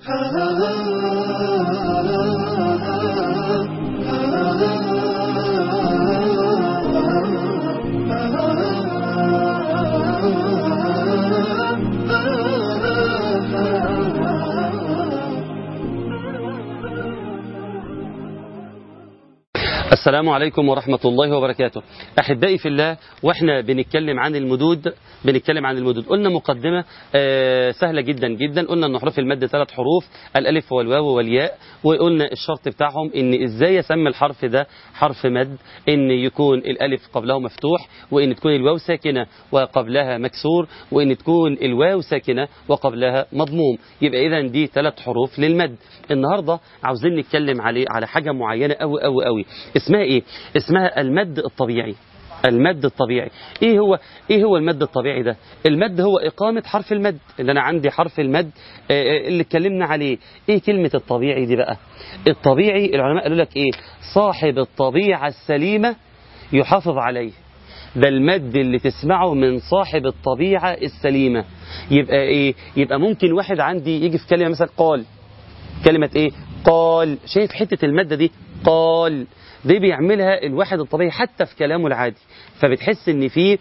السلام عليكم ورحمة الله وبركاته أحبائي في الله وإحنا بنتكلم عن المدود بنتكلم عن المدود قلنا مقدمة آه سهلة جدا جدا قلنا أن حروف المد ثلاث حروف الألف والواو والياء وقلنا الشرط بتاعهم أن إزاي أسمي الحرف ده حرف مد أن يكون الألف قبله مفتوح وأن تكون الواو ساكنة وقبلها مكسور وأن تكون الواو ساكنة وقبلها مضموم يبقى إذا دي ثلاث حروف للمد النهاردة عاوزين نتكلم عليه على حاجة معينة أوي أوي أوي اسمها ايه اسمها المد الطبيعي المد الطبيعي ايه هو ايه هو المد الطبيعي ده المد هو اقامه حرف المد اللي انا عندي حرف المد آه اللي اتكلمنا عليه ايه كلمه الطبيعي دي بقى الطبيعي العلماء قالوا لك ايه صاحب الطبيعه السليمه يحافظ عليه ده المد اللي تسمعه من صاحب الطبيعه السليمه يبقى ايه يبقى ممكن واحد عندي يجي في كلمه مثلا قال كلمه ايه قال شايف حته الماده دي قال دي بيعملها الواحد الطبيعي حتى في كلامه العادي فبتحس ان في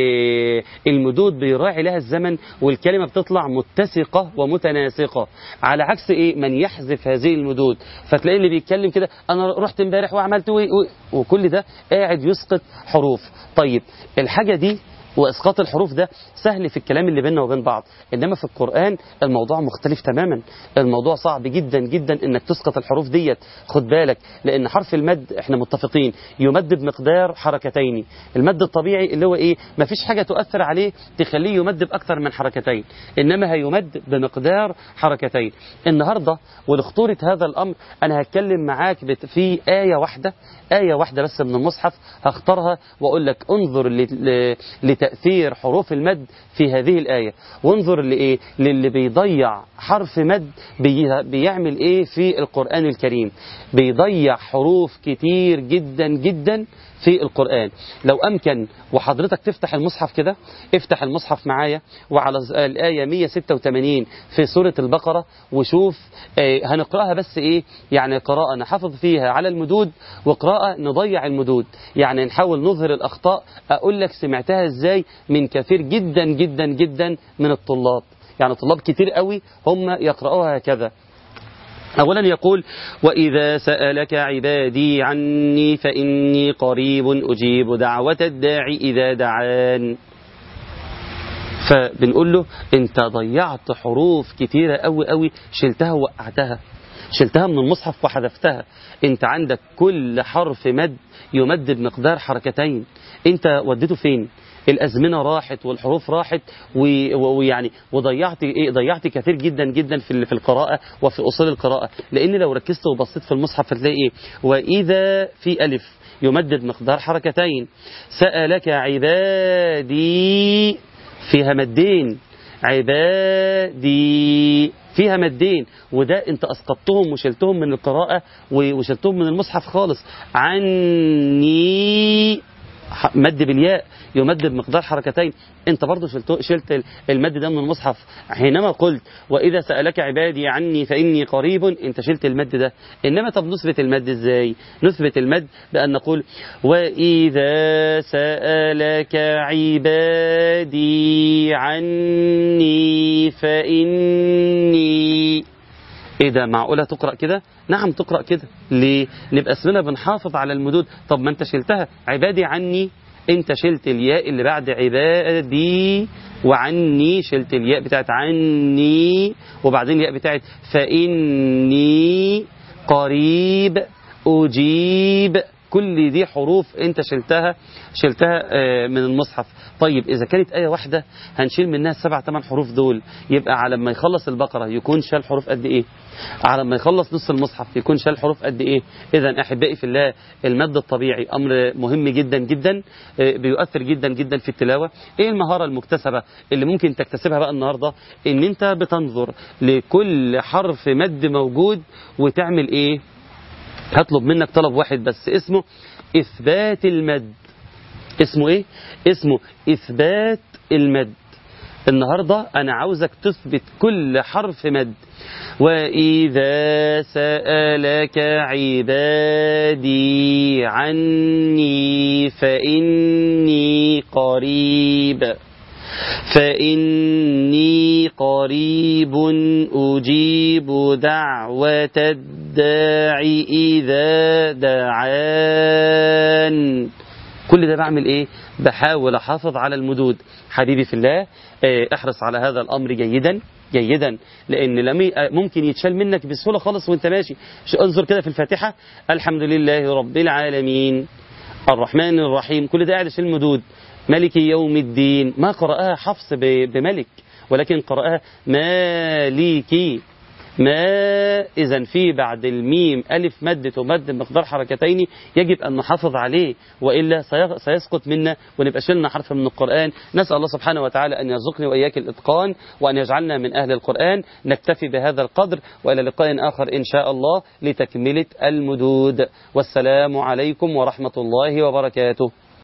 آه المدود بيراعي لها الزمن والكلمه بتطلع متسقه ومتناسقه على عكس ايه من يحذف هذه المدود فتلاقي اللي بيتكلم كده انا رحت امبارح وعملت وكل ده قاعد يسقط حروف طيب الحاجه دي واسقاط الحروف ده سهل في الكلام اللي بيننا وبين بعض انما في القران الموضوع مختلف تماما الموضوع صعب جدا جدا انك تسقط الحروف ديت خد بالك لان حرف المد احنا متفقين يمد بمقدار حركتين المد الطبيعي اللي هو ايه ما فيش حاجه تؤثر عليه تخليه يمد باكثر من حركتين انما هيمد بمقدار حركتين النهارده ولخطوره هذا الامر انا هتكلم معاك في ايه واحده ايه واحده بس من المصحف هختارها واقول لك انظر لتأثير حروف المد في هذه الآية وانظر لإيه للي بيضيع حرف مد بي بيعمل إيه في القرآن الكريم بيضيع حروف كتير جدا جدا في القرآن لو أمكن وحضرتك تفتح المصحف كده افتح المصحف معايا وعلى الآية 186 في سورة البقرة وشوف اه هنقرأها بس إيه يعني قراءة نحافظ فيها على المدود وقراءة نضيع المدود يعني نحاول نظهر الأخطاء أقول لك سمعتها إزاي من كثير جدا جدا جدا من الطلاب يعني طلاب كتير قوي هم يقرأوها هكذا أولا يقول وإذا سألك عبادي عني فإني قريب أجيب دعوة الداعي إذا دعان فبنقول له انت ضيعت حروف كتيرة قوي قوي شلتها ووقعتها شلتها من المصحف وحذفتها انت عندك كل حرف مد يمد بمقدار حركتين انت وديته فين الازمنه راحت والحروف راحت ويعني وضيعت ايه ضيعت كثير جدا جدا في في القراءه وفي اصول القراءه لان لو ركزت وبصيت في المصحف هتلاقي ايه واذا في الف يمدد مقدار حركتين سالك عبادي فيها مدين عبادي فيها مدين وده انت اسقطتهم وشلتهم من القراءه وشلتهم من المصحف خالص عني مد بالياء يمد بمقدار حركتين انت برضو شلت, شلت المد ده من المصحف حينما قلت واذا سالك عبادي عني فاني قريب انت شلت المد ده انما طب نثبت المد ازاي نثبت المد بان نقول واذا سالك عبادي عني فاني ايه ده معقوله تقرا كده نعم تقرا كده ليه نبقى اسمنا بنحافظ على المدود طب ما انت شلتها عبادي عني انت شلت الياء اللي بعد عبادي وعني شلت الياء بتاعت عني وبعدين الياء بتاعت فاني قريب اجيب كل دي حروف انت شلتها شلتها من المصحف طيب اذا كانت ايه واحده هنشيل منها السبع ثمان حروف دول يبقى على ما يخلص البقره يكون شال حروف قد ايه على ما يخلص نص المصحف يكون شال حروف قد ايه اذا احبائي في الله المد الطبيعي امر مهم جدا جدا بيؤثر جدا جدا في التلاوه ايه المهاره المكتسبه اللي ممكن تكتسبها بقى النهارده ان انت بتنظر لكل حرف مد موجود وتعمل ايه هطلب منك طلب واحد بس اسمه إثبات المد اسمه إيه؟ اسمه إثبات المد النهاردة أنا عاوزك تثبت كل حرف مد وإذا سألك عبادي عني فإني قريب فإني قريب أجيب دعوة الداع إذا دعان كل ده بعمل ايه بحاول احافظ على المدود حبيبي في الله آه، احرص على هذا الامر جيدا جيدا لان لم ممكن يتشال منك بسهوله خالص وانت ماشي ش- انظر كده في الفاتحه الحمد لله رب العالمين الرحمن الرحيم كل ده قاعد يشيل المدود ملك يوم الدين ما قرأها حفص ب- بملك ولكن قرأها مالكي ما إذا في بعد الميم ألف مد تمد بمقدار حركتين يجب أن نحافظ عليه وإلا سيغ- سيسقط منا ونبقى شلنا حرف من القرآن نسأل الله سبحانه وتعالى أن يرزقني وإياك الإتقان وأن يجعلنا من أهل القرآن نكتفي بهذا القدر وإلى لقاء آخر إن شاء الله لتكملة المدود والسلام عليكم ورحمة الله وبركاته